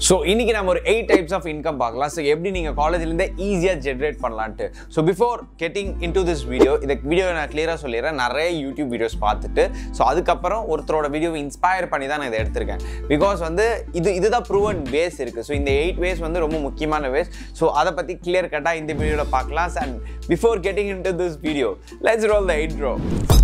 so இன்னைக்கு நம்ம ஒரு எயிட் டைப்ஸ் ஆஃப் இன்கம் பார்க்கலாம் ஸோ எப்படி நீங்கள் காலேஜ்லேருந்தே ஈஸியாக ஜென்ரேட் பண்ணலான்ட்டு so before getting into this video இந்த வீடியோ நான் கிளியராக சொல்லிடுறேன் நிறைய யூடியூப் வீடியோஸ் பார்த்துட்டு ஸோ அதுக்கப்புறம் ஒருத்தரோட வீடியோவை இன்ஸ்பயர் பண்ணி தான் நான் இதை எடுத்திருக்கேன் பிகாஸ் வந்து இது இதுதான் ப்ரூவன் வேஸ் இருக்குது ஸோ இந்த எயிட் வேஸ் வந்து ரொம்ப முக்கியமான வேஸ் ஸோ அதை பற்றி கிளியர் கட்டாக இந்த வீடியோவில் பார்க்கலாம் and before getting into this video let's roll the intro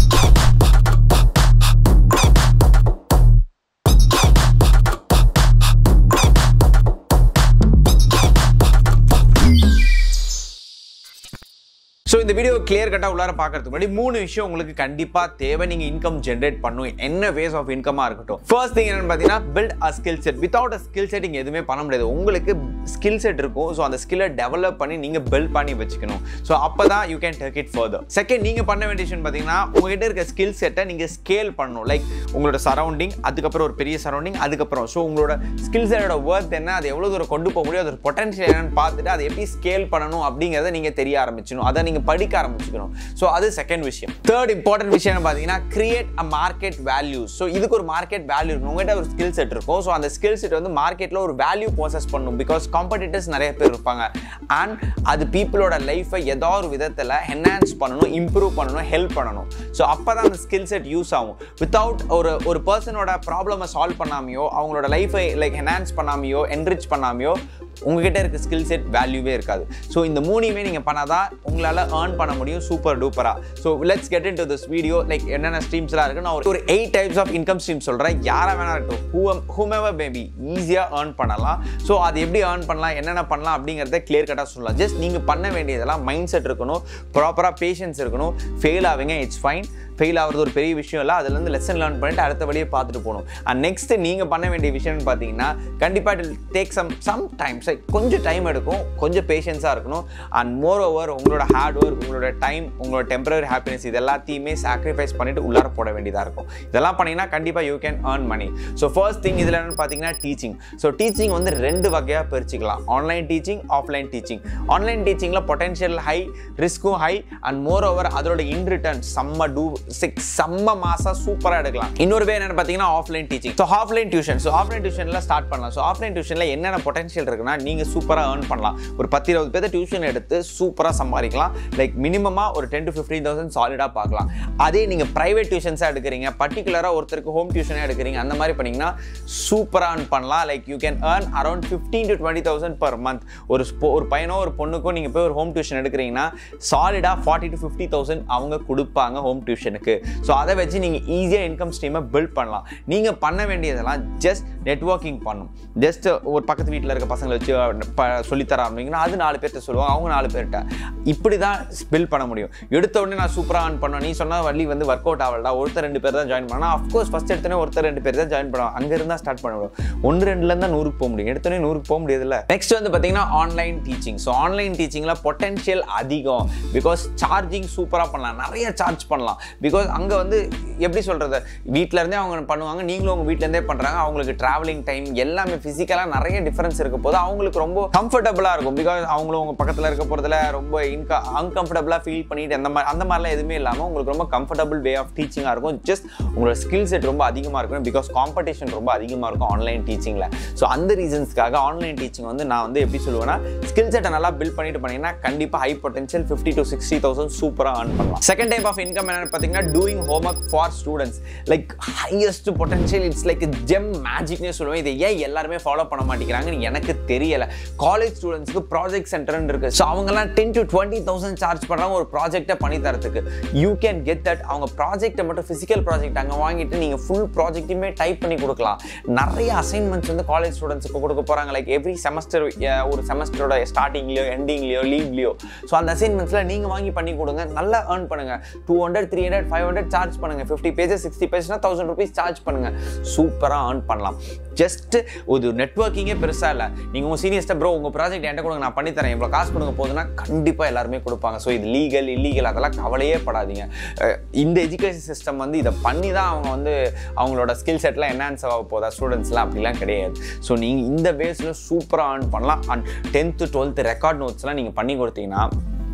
so இந்த வீடியோ கிளியர் கட்டாக உள்ளார பார்க்கறதுக்கு முன்னாடி மூணு விஷயம் உங்களுக்கு கண்டிப்பாக தேவை நீங்கள் இன்கம் ஜென்ரேட் பண்ணும் என்ன வேஸ் ஆஃப் இன்கமாக இருக்கட்டும் ஃபர்ஸ்ட் திங் என்னன்னு பார்த்தீங்கன்னா build a skill set without a skill set இங்கே எதுவுமே பண்ண முடியாது உங்களுக்கு ஸ்கில் செட் இருக்கும் ஸோ அந்த ஸ்கில்லை டெவலப் பண்ணி நீங்கள் பில்ட் பண்ணி வச்சுக்கணும் ஸோ அப்போ தான் you can take it further second நீங்கள் பண்ண வேண்டிய விஷயம் பார்த்தீங்கன்னா உங்ககிட்ட இருக்க ஸ்கில் செட்டை நீங்கள் ஸ்கேல் பண்ணணும் லைக் உங்களோட சரௌண்டிங் அதுக்கப்புறம் ஒரு பெரிய சரௌண்டிங் அதுக்கப்புறம் ஸோ உங்களோட ஸ்கில் செட்டோட ஒர்த் என்ன அது எவ்வளோ தூரம் கொண்டு போக முடியும் அதோட பொட்டன்ஷியல் என்னன்னு பார்த்துட்டு அதை எப்படி ஸ்கேல் பண்ணணும் அப்படிங்கிறத நீங்கள் தெரிய ஆரம்பிச்சிடணும் அதை நீங்கள் படிக்க ஆரம்பிச்சுக்கணும் ஸோ அது செகண்ட் விஷயம் தேர்ட் இம்பார்ட்டன்ட் விஷயம் என்ன பார்த்தீங்கன்னா create a market value so இதுக்கு ஒரு மார்க்கெட் வேல்யூ இருக்கும் உங்கள்கிட்ட ஒரு ஸ்கில் செட் இருக்கும் ஸோ அந்த ஸ்கில் செட் வந்து மார்க்கெட்டில் ஒரு வேல்யூ ப்ரோசஸ் பண்ணும் பிகாஸ் காம்படிட்டர்ஸ் நிறைய பேர் இருப்பாங்க அண்ட் அது பீப்புளோட லைஃப்பை ஏதோ ஒரு விதத்தில் என்ஹான்ஸ் பண்ணணும் இம்ப்ரூவ் பண்ணணும் ஹெல்ப் பண்ணணும் ஸோ அப்போ தான் அந்த ஸ்கில் செட் யூஸ் ஆகும் வித்தவுட் ஒரு ஒரு பர்சனோட ப்ராப்ளமை சால்வ் பண்ணாமையோ அவங்களோட லைஃபை லைக் என்ஹான்ஸ் பண்ணாமையோ என்ரிச் பண்ணாமையோ உங்ககிட்ட இருக்க ஸ்கில் செட் வேல்யூவே இருக்காது ஸோ இந்த மூணையுமே நீங்கள் பண்ணாதான் உங்களால் ஏர்ன் பண்ண முடியும் சூப்பர் டூப்பராக so let's get into this video like என்னென்ன ஸ்ட்ரீம்ஸ்லாம் இருக்குது நான் ஒரு- ஒரு eight types of income stream சொல்கிறேன் யாரை வேணா இருக்கட்டும் ஹூ ஹூமெவர் மேபி ஈஸியாக ஏர்ன் பண்ணலாம் ஸோ அது எப்படி ஏர்ன் பண்ணலாம் என்னென்ன பண்ணலாம் அப்படிங்கிறத கிளியர் கட்டாக சொல்லலாம் ஜஸ்ட் நீங்கள் பண்ண வேண்டியதெல்லாம் மைண்ட் செட் இருக்கணும் ப்ராப்பராக பேஷன்ஸ் இருக்கணும் ஃபெயில் ஆவீங்க இட்ஸ் ஃபைன் ஃபெயில் ஆகிறது ஒரு பெரிய விஷயம் இல்லை அதுலேருந்து லெசன் லேர்ன் பண்ணிட்டு அடுத்த வழியை பார்த்துட்டு போகணும் அண்ட் நெக்ஸ்ட் நீங்கள் பண்ண வேண்டிய விஷயம்னு பார்த்தீங்கன்னா கண்டிப்பாக it take some some times கொஞ்சம் டைம் எடுக்கும் கொஞ்சம் பேஷன்ஸாக இருக்கணும் அண்ட் மோர் ஓவர் உங்களோட ஹார்ட் ஒர்க் உங்களோட டைம் உங்களோட டெம்பரரி ஹாப்பினஸ் இது எல்லாத்தையுமே சாக்ரிஃபைஸ் பண்ணிட்டு உள்ளார போட வேண்டியதாக இருக்கும் இதெல்லாம் பண்ணீங்கன்னா கண்டிப்பாக you can earn money so first thing இதில் என்னன்னு பார்த்தீங்கன்னா டீச்சிங் ஸோ டீச்சிங் வந்து ரெண்டு வகையாக பிரிச்சுக்கலாம் online teaching offline teaching online டீச்சிங்கில் பொட்டன்ஷியல் ஹை ரிஸ்க்கும் ஹை அண்ட் மோர் ஓவர் அதோட இன் ரிட்டர்ன் செம்ம டூ சிக்ஸ் செம்ம மாசம் சூப்பராக எடுக்கலாம் இன்னொரு வே என்னன்னு பார்த்தீங்கன்னா offline teaching so offline tuition so offline டியூஷனில் ஸ்டார்ட் பண்ணலாம் ஸோ ஆஃப்லைன் டியூஷனில் என்னென்ன பொட்டன்ஷியல் இருக்குன்னா நீங்கள் சூப்பராக earn பண்ணலாம் ஒரு பத்து இருபது பேர் டியூஷன் எடுத்து சூப்பராக சம்பாதிக்கலாம் லைக் மினிமமாக ஒரு டென் டு ஃபிஃப்டீன் தௌசண்ட் சாலிடாக பார்க்கலாம் அதே நீங்கள் ப்ரைவேட் டியூஷன்ஸாக எடுக்கிறீங்க பர்டிகுலராக ஒருத்தருக்கு ஹோம் டியூஷனாக எடுக்கிறீங்க அந்த மாதிரி பண்ணீங்கன்னா சூப்பராக earn பண்ணலாம் like you can earn around fifteen to twenty thousand per month ஒரு ஸ்போ- ஒரு பையனோ ஒரு பொண்ணுக்கோ நீங்கள் போய் ஒரு ஹோம் டியூஷன் எடுக்கிறீங்கன்னா சாலிடாக ஃபார்ட்டி டு ஃபிஃப்டி தௌசண்ட் அவங்க கொடுப்பாங்க ஹோம் டியூஷனுக்கு ஸோ அதை வச்சு நீங்கள் ஈஸியாக இன்கம் ஸ்ட்ரீமை பில்ட் பண்ணலாம் நீங்கள் பண்ண வேண்டியதெல்லாம் ஜஸ்ட் நெட்வொர்க்கிங் பண்ணும் ஜஸ்ட் ஒரு பக்கத்து வீட்டில் இருக்க பசங்களை வச்சு ப சொல்லித்தர ஆரம்பிங்கன்னா அது நாலு பேர்ட்ட சொல்லுவாங்க அவங்க நாலு பேர்கிட்ட இப்படி தான் பில்ட் பண்ண முடியும் எடுத்த உடனே நான் சூப்பராக ஆன் பண்ணேன் நீ சொன்ன வழி வந்து ஒர்க் அவுட் ஆகலடா ஒருத்தர் ரெண்டு பேர் தான் ஜாயின் பண்ணா அஃப்கோர்ஸ் ஃபஸ்ட் எடுத்தோடனே ஒருத்தர் ரெண்டு பேர் தான் ஜாயின் பண்ணுவாங்க அங்கே இருந்தால் ஸ்டார்ட் பண்ண முடியும் ஒன்று ரெண்டுலேருந்து தான் நூறுக்கு போக முடியும் எடுத்தோடனே நூறுக்கு போக முடியாதுல்ல நெக்ஸ்ட் வந்து பார்த்தீங்கன்னா ஆன்லைன் டீச்சிங் ஸோ ஆன்லைன் டீச்சிங்கில் பொட்டன்ஷியல் அதிகம் பிகாஸ் சார்ஜிங் சூப்பராக பண்ணலாம் நிறைய சார்ஜ் பண்ணலாம் பிகாஸ் அங்கே வந்து எப்படி சொல்கிறது வீட்டில இருந்தே அவங்க பண்ணுவாங்க நீங்களும் உங்கள் வீட்டிலேருந்தே பண்ணுறாங்க அவங்களுக்கு ட்ராவலிங் டைம் எல்லாமே ஃபிசிக்கலாக நிறைய டிஃபரன்ஸ் இருக்க போது அவங்களுக்கு ரொம்ப கம்ஃபர்டபுளாக இருக்கும் பிகாஸ் அவங்களும் உங்கள் பக்கத்தில் இருக்க போகிறதுல ரொம்ப இன்க அன்கம்ஃபர்டபுளாக ஃபீல் பண்ணிட்டு அந்த மாதிரி அந்த மாதிரிலாம் எதுவுமே இல்லாமல் உங்களுக்கு ரொம்ப கம்ஃபர்டபுள் வே ஆஃப் டீச்சிங்காக இருக்கும் ஜஸ்ட் உங்களோட ஸ்கில் செட் ரொம்ப அதிகமாக இருக்கும் பிகாஸ் காம்படிஷன் ரொம்ப அதிகமாக இருக்கும் ஆன்லைன் டீச்சிங்கில் ஸோ அந்த ரீசன்ஸ்க்காக ஆன்லைன் டீச்சிங் வந்து நான் வந்து எப்படி சொல்லுவேன்னா ஸ்கில் செட்டை நல்லா பில்ட் பண்ணிட்டு பண்ணீங்கன்னா கண்டிப்பாக high potential fifty to sixty thousand சூப்பராக earn பண்ணலாம் செகண்ட் டைப் ஆஃப் இன்கம் என்னன்னு பார்த்தீங்கன்னா doing homework for students like highest potential it's like gem மேஜிக்னே சொல்லுவேன் இதை ஏன் எல்லாருமே ஃபாலோ பண்ண மாட்டேங்கிறாங்கன்னு எனக்கு தெரியல காலேஜ் ஸ்டூடெண்ட்ஸ்க்கு ப்ராஜெக்ட் சென்டர்னு இருக்கு ஸோ அவங்கலாம் ten to twenty thousand charge பண்ணுறாங்க ஒரு ப்ராஜெக்ட்டை பண்ணி தரத்துக்கு யூ கேன் கெட் தட் அவங்க ப்ராஜெக்ட்டை மட்டும் ஃபிசிக்கல் ப்ராஜெக்ட் அங்கே வாங்கிட்டு நீங்கள் ஃபுல் ப்ராஜெக்ட்டுமே டைப் பண்ணி கொடுக்கலாம் நிறைய அசைன்மெண்ட்ஸ் வந்து காலேஜ் ஸ்டூடெண்ட்ஸுக்கு கொடுக்க போகிறாங்க லைக் எவ்ரி செமஸ்டர் ஒரு செமஸ்டரோட ஸ்டார்டிங்லேயோ எண்டிங்லேயோ லீவ்லேயோ ஸோ அந்த அசைன்மெண்ட்ஸில் நீங்கள் வாங்கி பண்ணி கொடுங்க நல்லா earn பண்ணுங்க two hundred three hundred five hundred charge பண்ணுங்க ஃபிஃப்டி பேஜஸ் சிக்ஸ்டி பேஜஸ்னா தௌசண்ட் ருபீஸ் சார்ஜ் பண்ணுங்க சூப்பராக earn பண்ணலாம் ஜஸ்ட் ஒரு நெட்வொர்க்கிங்கே பெருசாக இல்லை நீங்கள் உங்கள் சீனியர்ஸ்ட்டை ப்ரோ உங்கள் ப்ராஜெக்ட் என்கிட்ட கொடுங்க நான் பண்ணி தரேன் இவ்வளோ காசு கொடுங்க போதுன்னா கண்டிப்பாக எல்லாருமே கொடுப்பாங்க ஸோ இது லீகல் இல்லீகல் அதெல்லாம் கவலையே படாதீங்க அஹ் இந்த எஜுகேஷன் சிஸ்டம் வந்து இதை பண்ணி தான் அவங்க வந்து அவங்களோட ஸ்கில் செட்லாம் என்ஹான்ஸ் ஆக போதா ஸ்டூடெண்ட்ஸ்லாம் அப்படிலாம் கிடையாது ஸோ நீங்கள் இந்த பேஸில் சூப்பராக earn பண்ணலாம் அண்ட் டென்த்து டுவெல்த்து ரெக்கார்ட் நோட்ஸ்லாம் நீங்கள் பண்ணி கொடுத்தீங்கன்னா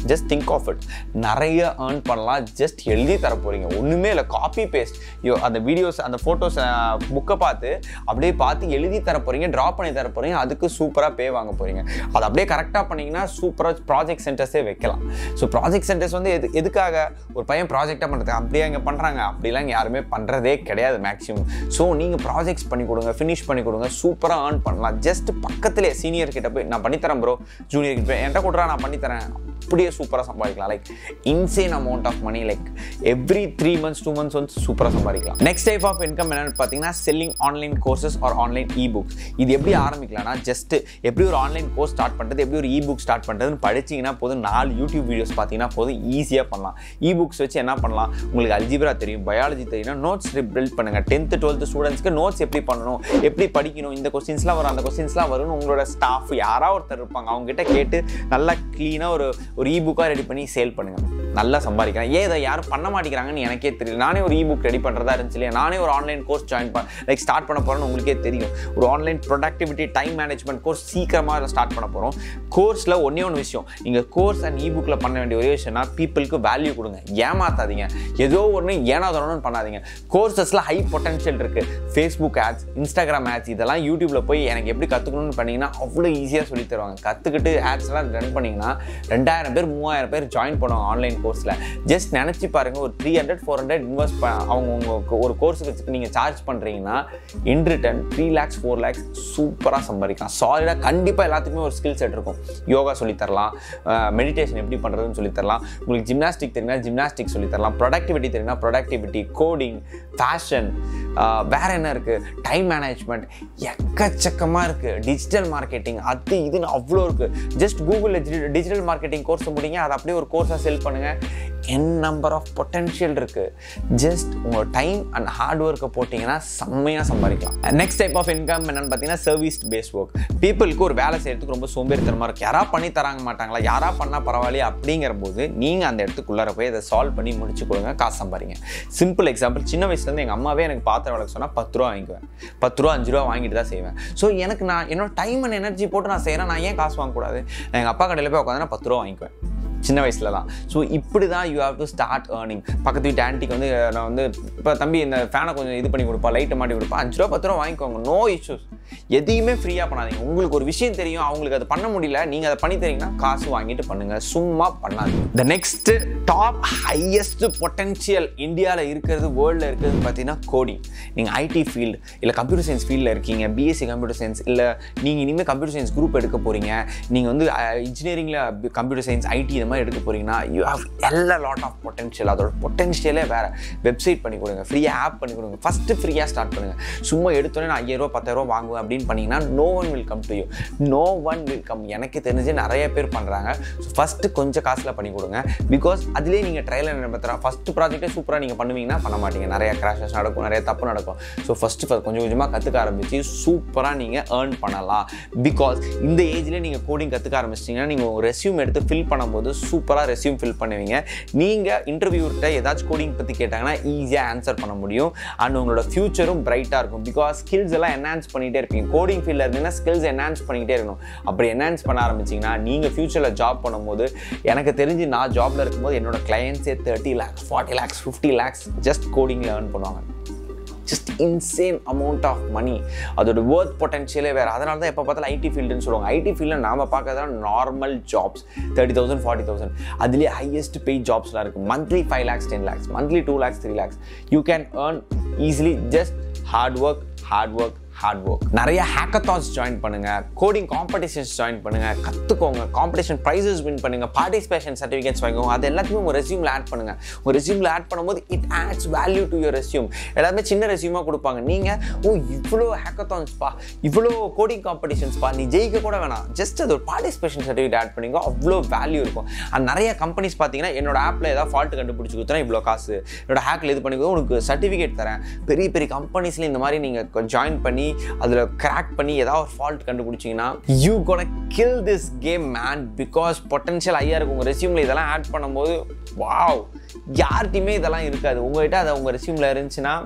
ஜஸ்ட் திங்க் ஆஃப் இட் நிறைய ஏர்ன் பண்ணலாம் ஜஸ்ட் எழுதி தர போகிறீங்க ஒன்றுமே இல்லை காப்பி பேஸ்ட் அந்த வீடியோஸ் அந்த ஃபோட்டோஸ் புக்கை பார்த்து அப்படியே பார்த்து எழுதி தர போகிறீங்க ட்ரா பண்ணி தர போகிறீங்க அதுக்கு சூப்பராக பே வாங்க போகிறீங்க அதை அப்படியே கரெக்டாக பண்ணிங்கன்னா சூப்பராக ப்ராஜெக்ட் சென்டர்ஸே வைக்கலாம் ஸோ ப்ராஜெக்ட் சென்டர்ஸ் வந்து எது எதுக்காக ஒரு பையன் ப்ராஜெக்டாக பண்ணுறது அப்படியே இங்கே பண்ணுறாங்க அப்படிலாம் இங்கே யாருமே பண்ணுறதே கிடையாது மேக்ஸிமம் ஸோ நீங்கள் ப்ராஜெக்ட்ஸ் பண்ணி கொடுங்க ஃபினிஷ் பண்ணி கொடுங்க சூப்பராக ஏர்ன் பண்ணலாம் ஜஸ்ட் பக்கத்துலேயே சீனியர் கிட்ட போய் நான் பண்ணித்தரேன் ப்ரோ ஜூனியர் கிட்ட போய் என்கிட்ட கொடுறா நான் பண்ணித்தரேன் அப்படியே சூப்பராக சம்பாதிக்கலாம் like insane amount of money like every three months two months வந்து சூப்பராக சம்பாதிக்கலாம் நெக்ஸ்ட் டைப் ஆஃப் இன்கம் என்னன்னு பார்த்தீங்கன்னா selling online courses or online e books இது எப்படி ஆரம்பிக்கலாம்னா ஜஸ்ட் எப்படி ஒரு ஆன்லைன் கோர்ஸ் ஸ்டார்ட் பண்ணுறது எப்படி ஒரு இ புக் ஸ்டார்ட் பண்ணுறதுன்னு படிச்சிங்கன்னா போதும் நாலு யூடியூப் வீடியோஸ் பார்த்தீங்கன்னா போதும் ஈஸியாக பண்ணலாம் இ புக்ஸ் வச்சு என்ன பண்ணலாம் உங்களுக்கு அல்ஜிப்ரா தெரியும் பயாலஜி தெரியும்னா நோட்ஸ் பில்ட் பண்ணுங்கள் டென்த்து டுவெல்த்து ஸ்டூடெண்ட்ஸ்க்கு நோட்ஸ் எப்படி பண்ணணும் எப்படி படிக்கணும் இந்த கொஸ்டின்ஸ்லாம் வரும் அந்த கொஸ்டின்ஸ்லாம் வரும்னு உங்களோட ஸ்டாஃப் யாராவது ஒருத்தர் இருப்பாங்க அவங்க கிட்ட கேட்டு நல்லா க்ளீனாக ஒரு ஒரு இ புக்காக ரெடி பண்ணி சேல் பண்ணுங்கள் நல்லா சம்பாதிக்கிறேன் ஏன் இதை யாரும் பண்ண மாட்டேங்கிறாங்கன்னு எனக்கே தெரியல நானே ஒரு இ புக் ரெடி பண்ணுறதா இருந்துச்சு இல்லையா நானே ஒரு ஆன்லைன் கோர்ஸ் ஜாயின் பண்ண லைக் ஸ்டார்ட் பண்ண போகிறேன்னு உங்களுக்கே தெரியும் ஒரு online productivity time management course சீக்கிரமாக ஸ்டார்ட் பண்ண போகிறோம் கோர்ஸில் ஒன்றே ஒன்று விஷயம் நீங்கள் கோர்ஸ் அண்ட் இ புக்கில் பண்ண வேண்டிய ஒரே விஷயம்னா பீப்புளுக்கு வேல்யூ கொடுங்க ஏமாத்தாதீங்க ஏதோ ஒன்று ஏனாதோன்னு பண்ணாதீங்க கோர்சஸில் ஹை பொட்டன்ஷியல் இருக்குது ஃபேஸ்புக் ஆட்ஸ் இன்ஸ்டாகிராம் ஆட்ஸ் இதெல்லாம் யூடியூப்பில் போய் எனக்கு எப்படி கற்றுக்கணும்னு பண்ணீங்கன்னா அவ்வளோ ஈஸியாக சொல்லி தருவாங்க கற்றுக்கிட்டு ஆட்ஸ்லாம் ரன் பண்ணிங்கன்னா ரெண்டாயிரம் பேர் மூவாயிரம் பேர் ஜாயின் பண்ணுவாங்க ஆன்லைன் கோர்ஸில் ஜஸ்ட் நினச்சி பாருங்கள் ஒரு three hundred four hundred invest அவங்க உங்கள் ஒரு கோர்ஸுக்கு நீங்கள் சார்ஜ் பண்ணுறீங்கன்னா in return three lakhs four lakhs சூப்பராக சம்பாதிக்கலாம் சாலிடாக கண்டிப்பாக எல்லாத்துக்குமே ஒரு ஸ்கில் செட் இருக்கும் யோகா சொல்லித்தரலாம் மெடிடேஷன் எப்படி பண்ணுறதுன்னு சொல்லித்தரலாம் உங்களுக்கு ஜிம்னாஸ்டிக் தெரியுமா ஜிம்னாஸ்டிக் சொல்லித்தரலாம் ப்ரொடக்டிவிட்டி தெரியுமா ப்ரொடக்டிவிட்டி கோடிங் ஃபேஷன் வேற என்ன இருக்குது டைம் மேனேஜ்மெண்ட் எக்கச்சக்கமாக இருக்குது டிஜிட்டல் மார்க்கெட்டிங் அது இதுன்னு அவ்வளோ இருக்குது ஜஸ்ட் கூகுளில் டிஜிட்டல் மார்க்கெட்டிங் கோர்ஸ் முடிங்க அதை அப்படியே ஒரு கோர்ஸாக செல் பண்ணுங்கள் என் நம்பர் ஆஃப் பொட்டென்ஷியல் இருக்குது ஜஸ்ட் உங்கள் டைம் அண்ட் ஹார்ட் ஒர்க்கை போட்டிங்கன்னா செம்மையாக சம்பாதிக்கலாம் நெக்ஸ்ட் டைப் ஆஃப் இன்கம் என்னென்னு பார்த்தீங்கன்னா சர்வீஸ் பேஸ் ஒர்க் பீப்புளுக்கு ஒரு வேலை செய்யறதுக்கு ரொம்ப சோம்பேறித்தனமாக இருக்குது யாரா பண்ணி தராங்க மாட்டாங்களா யாரா பண்ணால் பரவாயில்லையே அப்படிங்கிற போது நீங்கள் அந்த இடத்துக்குள்ளார போய் அதை சால்வ் பண்ணி முடிச்சு கொடுங்க காசு சம்பாதிங்க சிம்பிள் எக்ஸாம்பிள் சின்ன வயசுலேருந்து எங்கள் அம்மாவே எனக்கு பாத்திரம் விளக்க சொன்னால் பத்து ரூபா வாங்கிக்குவேன் பத்து ரூபா அஞ்சு ரூபா வாங்கிட்டு தான் செய்வேன் ஸோ எனக்கு நான் என்னோட டைம் அண்ட் எனர்ஜி போட்டு நான் செய்கிறேன் நான் ஏன் காசு வாங்கக்கூடாது நான் எங்கள் அப்பா கடையில் போய் உட்காந்து பத்து ரூபா வாங்கிக்குவேன் சின்ன வயசுலலாம் ஸோ இப்படி தான் you have to start earning பக்கத்து வீட்டு ஆன்ட்டிக்கு வந்து நான் வந்து இப்போ தம்பி இந்த ஃபேனை கொஞ்சம் இது பண்ணி கொடுப்பா லைட்டை மாட்டி கொடுப்பா அஞ்சு ரூபா பத்து ரூபா வாங்கிக்கோங்க நோ இஷ்யூஸ் எதையுமே ஃப்ரீயாக பண்ணாதீங்க உங்களுக்கு ஒரு விஷயம் தெரியும் அவங்களுக்கு அது பண்ண முடியல நீங்கள் அதை பண்ணி தரீங்கன்னா காசு வாங்கிட்டு பண்ணுங்கள் சும்மா பண்ணாதீங்க the next top highest potential இந்தியாவில் இருக்கிறது வேர்ல்டில் இருக்கிறது பார்த்தீங்கன்னா கோடிங் நீங்கள் ஐடி ஃபீல்டு இல்லை கம்ப்யூட்டர் சயின்ஸ் ஃபீல்டில் இருக்கீங்க பிஎஸ்சி கம்ப்யூட்டர் சயின்ஸ் இல்லை நீங்கள் இனிமேல் கம்ப்யூட்டர் சயின்ஸ் குரூப் எடுக்க போகிறீங்க நீங்கள் வந்து இன்ஜினியரிங்கில் கம்ப்யூட்டர் சயின்ஸ் ஐடி இந்த மாதிரி எடுக்க போகிறீங்கன்னா யூ ஹவ் எல்லா லாட் ஆஃப் பொட்டன்ஷியல் அதோட பொட்டன்ஷியலே வேறு வெப்சைட் பண்ணி கொடுங்க ஃப்ரீயாக ஆப் பண்ணி கொடுங்க ஃபஸ்ட்டு ஃப்ரீயாக ஸ்டார்ட் பண்ணுங்கள் சும்மா எடுத்தோன்னே நான் ஐயாயிரம் பத்தாயிரம் வாங்குவேன் அப்படின்னு பண்ணிங்கன்னா no one will come to you no one will come எனக்கு தெரிஞ்சு நிறைய பேர் பண்ணுறாங்க ஸோ ஃபஸ்ட்டு கொஞ்சம் காசில் பண்ணி கொடுங்க பிகாஸ் அதுலேயே நீங்கள் ட்ரையல் நடத்துகிறா ஃபஸ்ட்டு ப்ராஜெக்ட்டே சூப்பராக நீங்கள் பண்ணுவீங்கன்னா பண்ண மாட்டீங்க நிறைய கிராஷஸ் நடக்கும் நிறைய தப்பு நடக்கும் ஸோ ஃபஸ்ட்டு கொஞ்சம் கொஞ்சமாக கற்றுக்க ஆரம்பித்து சூப்பராக நீங்கள் ஏர்ன் பண்ணலாம் பிகாஸ் இந்த ஏஜ்லேயே நீங்கள் கோடிங் கற்றுக்க ஆரம்பிச்சிட்டிங்கன்னா நீங்கள் உங்கள் ரெஸ்யூம் எடுத்து ஃபில் பண்ணும்போது சூப்பராக ரெஸ்யூம் ஃபில் பண்ணுவீங்க நீங்கள் இன்டர்வியூர்கிட்ட ஏதாச்சும் கோடிங் பற்றி கேட்டாங்கன்னா ஈஸியாக ஆன்சர் பண்ண முடியும் அண்ட் உங்களோட ஃபியூச்சரும் பிரைட்டாக இருக்கும் பிகாஸ் ஸ்கில்ஸ் எல்லாம் என்ஹான்ஸ் பண்ணிகிட்டே இருப்பீங்க கோடிங் ஃபீல்டில் இருந்தீங்கன்னா ஸ்கில்ஸ் என்ஹான்ஸ் பண்ணிக்கிட்டே இருக்கணும் அப்படி என்ஹான்ஸ் பண்ண ஆரம்பிச்சிங்கன்னா நீங்கள் ஃபியூச்சரில் ஜாப் பண்ணும்போது எனக்கு தெரிஞ்சு நான் ஜாபில் இருக்கும்போது என்னோட கிளையன்ஸே thirty lakhs forty lakhs fifty lakhs just கோடிங்கில் ஏர்ன் பண்ணுவாங்க just insane amount of money அதோட ஒர்த் பொட்டன்ஷியலே வேறு அதனால தான் எப்போ பார்த்தாலும் ஐடி ஃபீல்டுன்னு சொல்லுவாங்க ஐடி ஃபீல்டில் நாம் பார்க்கறதுலாம் normal jobs thirty thousand forty thousand அதுலேயே ஹையஸ்ட் பெய் ஜாப்ஸ்லாம் இருக்குது monthly five lakhs ten lakhs monthly two lakhs three lakhs you can earn easily just hard work hard work hard work நிறைய ஹேக்கத்தான்ஸ் ஜாயின் பண்ணுங்க கோடிங் காம்படிஷன்ஸ் ஜாயின் பண்ணுங்க கற்றுக்கோங்க காம்படிஷன் ப்ரைஸஸ் வின் பண்ணுங்க participation certificates வாங்கிக்கோங்க அது எல்லாத்தையும் உங்கள் ரெசியூமில் ஆட் பண்ணுங்க உங்கள் ரெசியூமில் ஆட் பண்ணும்போது it adds value to your resume எல்லாருமே சின்ன ரெசியூமாக கொடுப்பாங்க நீங்கள் ஓ இவ்வளோ ஹேக்கத்தான்ஸ்ப்பா இவ்வளோ கோடிங் காம்படிஷன்ஸ்ப்பா நீ ஜெயிக்க கூட வேணாம் ஜஸ்ட் அது ஒரு பார்ட்டிசிபேஷன் சர்டிஃபிகேட் ஆட் பண்ணிக்கோ அவ்வளோ வேல்யூ இருக்கும் அண்ட் நிறைய கம்பெனிஸ் பார்த்தீங்கன்னா என்னோட ஆப்பில் ஏதாவது ஃபால்ட் கண்டுபிடிச்சி கொடுத்தா இவ்வளோ காசு என்னோட ஹேக்கில் இது பண்ணிக்கோ உனக்கு சர்டிஃபிகேட் தரேன் பெரிய பெரிய கம்பெனிஸ்ல இந்த மாதிரி நீங்கள் ஜாயின் பண்ணி அதில் கிராக் பண்ணி ஏதாவது ஒரு ஃபால்ட் கண்டுபிடிச்சிங்கன்னா you gotta kill this game man because potential ஐயா இருக்கும் உங்கள் ரெசியூமில் இதெல்லாம் ஆட் பண்ணும்போது வாவ் யார்கிட்டையுமே இதெல்லாம் இருக்காது உங்கள்கிட்ட அதை உங்கள் ரெசியூமில் இருந்துச்சுன்னா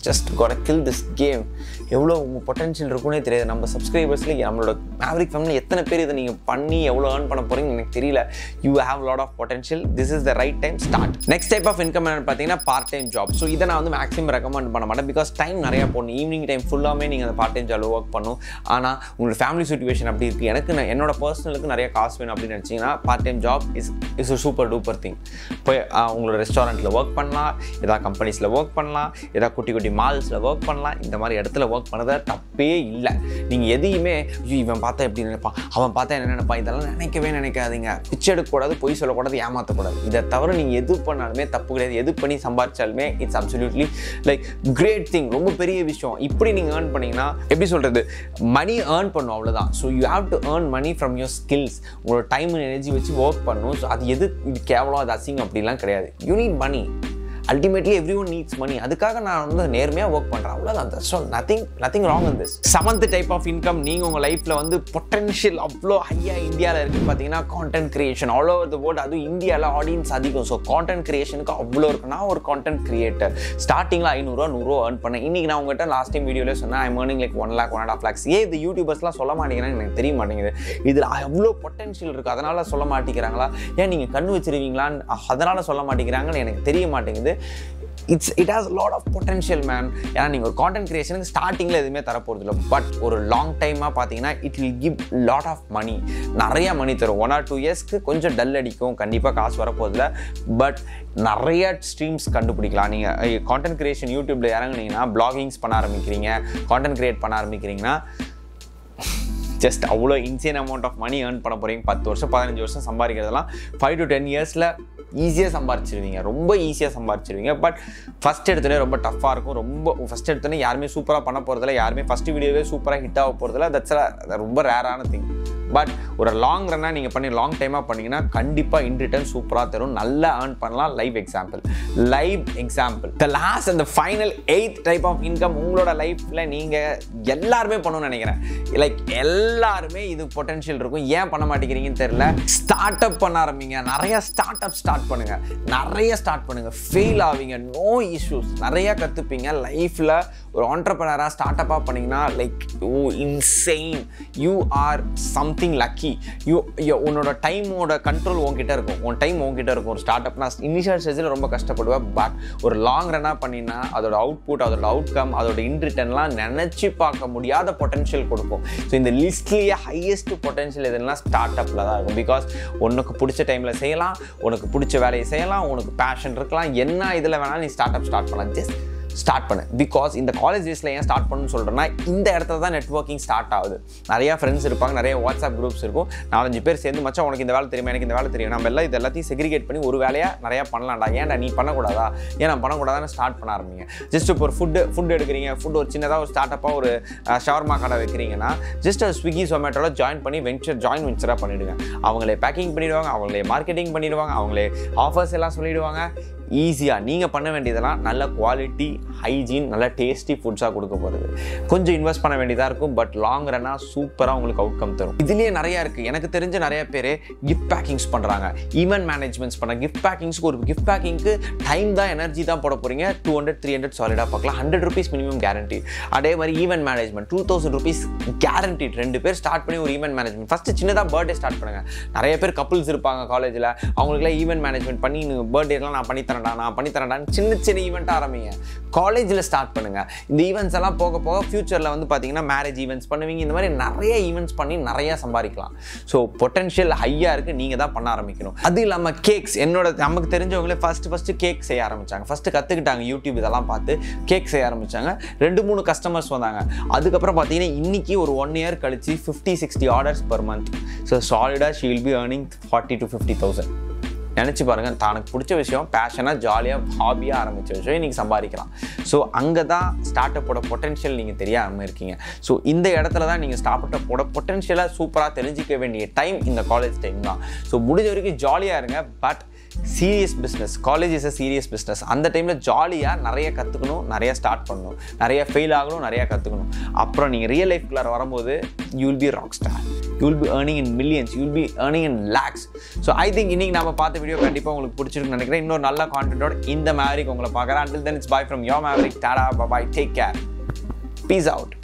just gotta kill this game எவ்வளோ உங்கள் பொட்டன்ஷியல் இருக்குன்னே தெரியாது நம்ம சப்ஸ்கிரைபர்ஸில் நம்மளோட மேவரிக் ஃபேமிலி எத்தனை பேர் இதை நீங்கள் பண்ணி எவ்வளோ ஏர்ன் பண்ண போகிறீங்கன்னு எனக்கு தெரியல you have lot of potential this is the right time start next type of income என்னன்னு பார்த்தீங்கன்னா பார்ட் டைம் ஜாப் ஸோ இதை நான் வந்து மேக்ஸிமம் ரெக்கமெண்ட் பண்ண மாட்டேன் பிகாஸ் டைம் நிறையா போடணும் ஈவினிங் டைம் ஃபுல்லாமே நீங்கள் அந்த பார்ட் டைம் ஜாப் ஒர்க் பண்ணும் ஆனால் உங்களோட ஃபேமிலி சுச்சுவேஷன் அப்படி இருக்குது எனக்கு நான் என்னோட பர்சனலுக்கு நிறைய காசு வேணும் அப்படின்னு நினச்சிங்கன்னா part time job is is a super duper thing போய் ஆஹ், உங்களோட ரெஸ்டாரண்ட்டில் ஒர்க் பண்ணலாம் ஏதாவது கம்பெனிஸில் ஒர்க் பண்ணலாம் ஏதாவது குட்டி குட்டி மால்ஸில் ஒர்க் பண்ணலாம் இந்த மாதிரி இடத்துல ஒர்க் பண்ணதை தப்பே இல்லை நீங்கள் எதையுமே ஐயோ இவன் பார்த்தா எப்படி நினைப்பான் அவன் பார்த்தா என்ன நினைப்பான் இதெல்லாம் நினைக்கவே நினைக்காதீங்க பிச்சை எடுக்கக்கூடாது பொய் சொல்லக்கூடாது ஏமாற்றக்கூடாது இதை தவிர நீங்கள் எது பண்ணாலுமே தப்பு கிடையாது எது பண்ணி சம்பாதிச்சாலுமே it's absolutely like great thing ரொம்ப பெரிய விஷயம் இப்படி நீங்கள் ஏர்ன் பண்ணீங்கன்னா எப்படி சொல்கிறது மணி ஏர்ன் பண்ணும் அவ்வளோதான் so you have to earn money from your skills உங்களோட டைம் எனர்ஜி வச்சு ஒர்க் பண்ணணும் ஸோ அது எது இது கேவலம் அது அசிங்கம் அப்படிலாம் கிடையாது you need money ultimately every one needs money அதுக்காக நான் வந்து நேர்மையாக ஒர்க் பண்ணுறேன் அவ்வளோதான் that's all nothing nothing wrong in this seventh type of income நீங்கள் உங்கள் லைஃப்பில் வந்து பொட்டன்ஷியல் அவ்வளோ ஹையாக இந்தியாவில் இருக்குது பார்த்தீங்கன்னா content creation all over the world அதுவும் இந்தியாவில் ஆடியன்ஸ் அதிகம் ஸோ கான்டென்ட் கிரியேஷனுக்கு அவ்வளோ இருக்கு நான் ஒரு கான்டென்ட் கிரியேட்டர் ஸ்டார்டிங்கில் ஐநூறுரூவா நூறுரூவா ஏர்ன் பண்ணேன் இன்றைக்கி நான் உங்கள்கிட்ட லாஸ்ட் டைம் வீடியோவில் சொன்னேன் I'm earning like one lakh one and half lakhs ஏன் இது யூடியூபர்ஸ்லாம் சொல்ல மாட்டேங்கிறாங்க எனக்கு தெரிய மாட்டேங்குது இதில் அவ்வளோ பொட்டன்ஷியல் இருக்குது அதனால் சொல்ல மாட்டேங்கிறாங்களா ஏன் நீங்கள் கண்ணு வச்சிருவீங்களான்னு அதனால் சொல்ல மாட்டேங்கிறாங்கன்னு எனக்கு தெரிய மாட்டேங்குது it's it has lot of potential man ஏன்னா நீங்கள் ஒரு கான்டென்ட் கிரியேஷனுக்கு ஸ்டார்டிங்கில் எதுவுமே தரப்போகிறது இல்லை பட் ஒரு லாங் டைமாக பார்த்தீங்கன்னா it will give lot of money நிறைய மணி தரும் ஒன் ஆர் டூ இயர்ஸ்க்கு கொஞ்சம் டல் அடிக்கும் கண்டிப்பாக காசு வரப்போதில்ல பட் நிறைய ஸ்ட்ரீம்ஸ் கண்டுபிடிக்கலாம் நீங்கள் கான்டென்ட் கிரியேஷன் யூடியூப்பில் இறங்குனீங்கன்னா பிளாகிங்ஸ் பண்ண ஆரம்பிக்கிறீங்க கான்டென்ட் கிரியேட் பண்ண ஆரம்பிக்கிறீங்கன்னா ஜஸ்ட் அவ்வளோ insane amount of money earn பண்ண போகிறீங்க பத்து வருஷம் பதினஞ்சு வருஷம் சம்பாதிக்கிறதெல்லாம் ஃபைவ் டு டென் இயர்ஸில் ஈஸியாக சம்பாரிச்சிருவீங்க ரொம்ப ஈஸியாக சம்பாரிச்சிருவீங்க பட் ஃபஸ்ட் எடுத்தோடனே ரொம்ப டஃப்பாக இருக்கும் ரொம்ப ஃபஸ்ட் எடுத்தோடனே யாருமே சூப்பராக பண்ண போகிறதில்ல யாருமே ஃபஸ்ட் வீடியோவே சூப்பராக ஹிட் ஆக போகிறதில்ல தட்ஸ் ரொம்ப ரேரான திங் பட் ஒரு லாங் ரன்னாக நீங்கள் பண்ணி லாங் டைமாக பண்ணீங்கன்னா கண்டிப்பாக இன் ரிட்டர்ன் சூப்பராக தரும் நல்லா ஏர்ன் பண்ணலாம் live example live example the last அந்த final eighth type of income உங்களோட லைஃப்பில் நீங்கள் எல்லாருமே பண்ணணும்னு நினைக்கிறேன் லைக் எல்லாருமே இது பொட்டன்ஷியல் இருக்கும் ஏன் பண்ண மாட்டேங்கிறீங்கன்னு தெரியல ஸ்டார்ட் அப் பண்ண ஆரம்பிங்க நிறைய ஸ்டார்ட் அப் ஸ்டார்ட் பண்ணுங்க நிறைய ஸ்டார்ட் பண்ணுங்க ஃபெயில் ஆவீங்க நோ இஷ்யூஸ் நிறைய கற்றுப்பீங்க லைஃப்பில் ஒரு ஆண்டர்பனராக ஸ்டார்ட் அப்பாக பண்ணீங்கன்னா like oh insane you are something lucky you உன்னோட டைமோட கண்ட்ரோல் உன்கிட்ட இருக்கும் உன் டைம் உன்கிட்ட இருக்கும் ஒரு ஸ்டார்ட் அப்னா இனிஷியல் ஸ்டேஜில் ரொம்ப கஷ்டப்படுவேன் பட் ஒரு லாங் ரன்னாக பண்ணினா அதோட அவுட்புட் அதோட அவுட்கம் அதோட இன்ரிட்டன்லாம் நினச்சி பார்க்க முடியாத பொட்டன்ஷியல் கொடுக்கும் ஸோ இந்த லிஸ்ட்லேயே ஹையஸ்ட் பொட்டன்ஷியல் எதுனா ஸ்டார்ட் அப்பில் தான் இருக்கும் பிகாஸ் உனக்கு பிடிச்ச டைமில் செய்யலாம் உனக்கு பிடிச்ச வேலையை செய்யலாம் உனக்கு பேஷன் இருக்கலாம் என்ன இதில் வேணாலும் நீ ஸ்டார்ட் அப் ஸ்டார்ட் பண்ணலாம் ஜஸ்ட் ஸ்டார்ட் பண்ணு பிகாஸ் இந்த காலேஜ் டேஸில் ஏன் ஸ்டார்ட் பண்ணணும்னு சொல்கிறேன்னா இந்த இடத்துல தான் நெட்ஒர்க்கிங் ஸ்டார்ட் ஆகுது நிறையா ஃப்ரெண்ட்ஸ் இருப்பாங்க நிறைய வாட்ஸ்அப் குரூப்ஸ் இருக்கும் நாலஞ்சு பேர் சேர்ந்து மச்சான் உனக்கு இந்த வேலை தெரியுமா எனக்கு இந்த வேலை தெரியும் நம்ம எல்லாம் இது எல்லாத்தையும் செக்ரிகேட் பண்ணி ஒரு வேலையாக நிறையா பண்ணலாம்டா ஏன்டா நீ பண்ணக்கூடாதா ஏன் நான் பண்ணக்கூடாதான்னு ஸ்டார்ட் பண்ண ஆரம்பிங்க ஜஸ்ட் இப்போ ஒரு ஃபுட்டு ஃபுட் எடுக்கிறீங்க ஃபுட் ஒரு சின்னதாக ஒரு ஸ்டார்ட் அப்பாக ஒரு ஷவர்மா கடை வைக்கிறீங்கன்னா ஜஸ்ட் ஸ்விக்கி ஜொமேட்டோவில் ஜாயின் பண்ணி வெஞ்சர் ஜாயின் வெஞ்சராக பண்ணிவிடுங்க அவங்களே பேக்கிங் பண்ணிடுவாங்க அவங்களே மார்க்கெட்டிங் பண்ணிடுவாங்க அவங்களே ஆஃபர்ஸ் எல்லாம் சொல்லிடுவாங்க ஈஸியாக நீங்கள் பண்ண வேண்டியதெல்லாம் நல்ல குவாலிட்டி ஹைஜீன் நல்ல டேஸ்டி ஃபுட்ஸாக கொடுக்க போகிறது கொஞ்சம் இன்வெஸ்ட் பண்ண வேண்டியதாக இருக்கும் பட் லாங் ரன்னாக சூப்பராக உங்களுக்கு அவுட்கம் தரும் இதுலேயே நிறையா இருக்குது எனக்கு தெரிஞ்ச நிறைய பேர் கிஃப்ட் பேக்கிங்ஸ் பண்ணுறாங்க ஈவெண்ட் மேனேஜ்மெண்ட்ஸ் பண்ண கிஃப்ட் பேக்கிங்ஸ்க்கு ஒரு கிஃப்ட் பேக்கிங்க்கு டைம் தான் எனர்ஜி தான் போட போகிறீங்க டூ ஹண்ட்ரட் த்ரீ ஹண்ட்ரட் சாலிடாக பார்க்கலாம் ஹண்ட்ரட் ருபீஸ் மினிமம் கேரண்டி அதே மாதிரி event management two thousand rupees guarantee ரெண்டு பேர் ஸ்டார்ட் பண்ணி ஒரு ஈவெண்ட் மேனேஜ்மெண்ட் ஃபஸ்ட்டு சின்னதாக பர்த்டே ஸ்டார்ட் பண்ணுங்கள் நிறைய பேர் கப்புள்ஸ் இருப்பாங்க காலேஜில் அவங்களுக்குலாம் ஈவெண்ட் மேனேஜ்மெண்ட் பண்ணி பர்த்டேலாம் நான் பண்ணி தரேன்டா நான் பண்ணி தரேன்டான்னு சின்ன சின்ன ஈவெண்ட் ஆரம்பிங்க காலேஜில் ஸ்டார்ட் பண்ணுங்க இந்த ஈவெண்ட்ஸ் எல்லாம் போக போக ஃபியூச்சரில் வந்து பார்த்தீங்கன்னா மேரேஜ் ஈவெண்ட்ஸ் பண்ணுவீங்க இந்த மாதிரி நிறைய ஈவெண்ட்ஸ் பண்ணி நிறைய சம்பாதிக்கலாம் ஸோ பொட்டன்ஷியல் ஹையாக இருக்குது நீங்கள் தான் பண்ண ஆரம்பிக்கணும் அது இல்லாமல் கேக்ஸ் என்னோட நமக்கு தெரிஞ்சவங்களே ஃபஸ்ட்டு ஃபஸ்ட்டு கேக் செய்ய ஆரம்பிச்சாங்க ஃபஸ்ட்டு கற்றுக்கிட்டாங்க யூடியூப் இதெல்லாம் பார்த்து கேக் செய்ய ஆரம்பிச்சாங்க ரெண்டு மூணு கஸ்டமர்ஸ் வந்தாங்க அதுக்கப்புறம் பார்த்தீங்கன்னா இன்னைக்கு ஒரு ஒன் இயர் கழிச்சு fifty sixty orders per month so சாலிடாக she will be earning forty to fifty thousand நினச்சி பாருங்கள் தனக்கு பிடிச்ச விஷயம் பேஷனாக ஜாலியாக ஹாபியாக ஆரம்பித்த விஷயம் நீங்கள் சம்பாதிக்கலாம் ஸோ அங்கே தான் ஸ்டார்ட் அப்போட பொட்டன்ஷியல் நீங்கள் தெரியாமல் இருக்கீங்க ஸோ இந்த இடத்துல தான் நீங்கள் ஸ்டார்ட் அப்போட பொட்டன்ஷியலாக சூப்பராக தெரிஞ்சிக்க வேண்டிய டைம் இந்த காலேஜ் டைம் தான் ஸோ முடிஞ்ச வரைக்கும் ஜாலியாக இருங்க but serious business college is a serious business அந்த டைமில் ஜாலியாக நிறைய கற்றுக்கணும் நிறைய ஸ்டார்ட் பண்ணணும் நிறைய ஃபெயில் ஆகணும் நிறைய கற்றுக்கணும் அப்புறம் நீங்கள் ரியல் லைஃப்குள்ளார வரும்போது you will be rock star you will be earning in millions you will be earning in lakhs so I think இன்னைக்கு நம்ம பார்த்த வீடியோ கண்டிப்பாக உங்களுக்கு பிடிச்சிருக்குன்னு நினைக்கிறேன் இன்னொரு நல்ல கான்டென்ட்டோட இந்த மேவரிக் உங்களை பார்க்குறேன் until then it's bye from your maverick tata bye take care peace out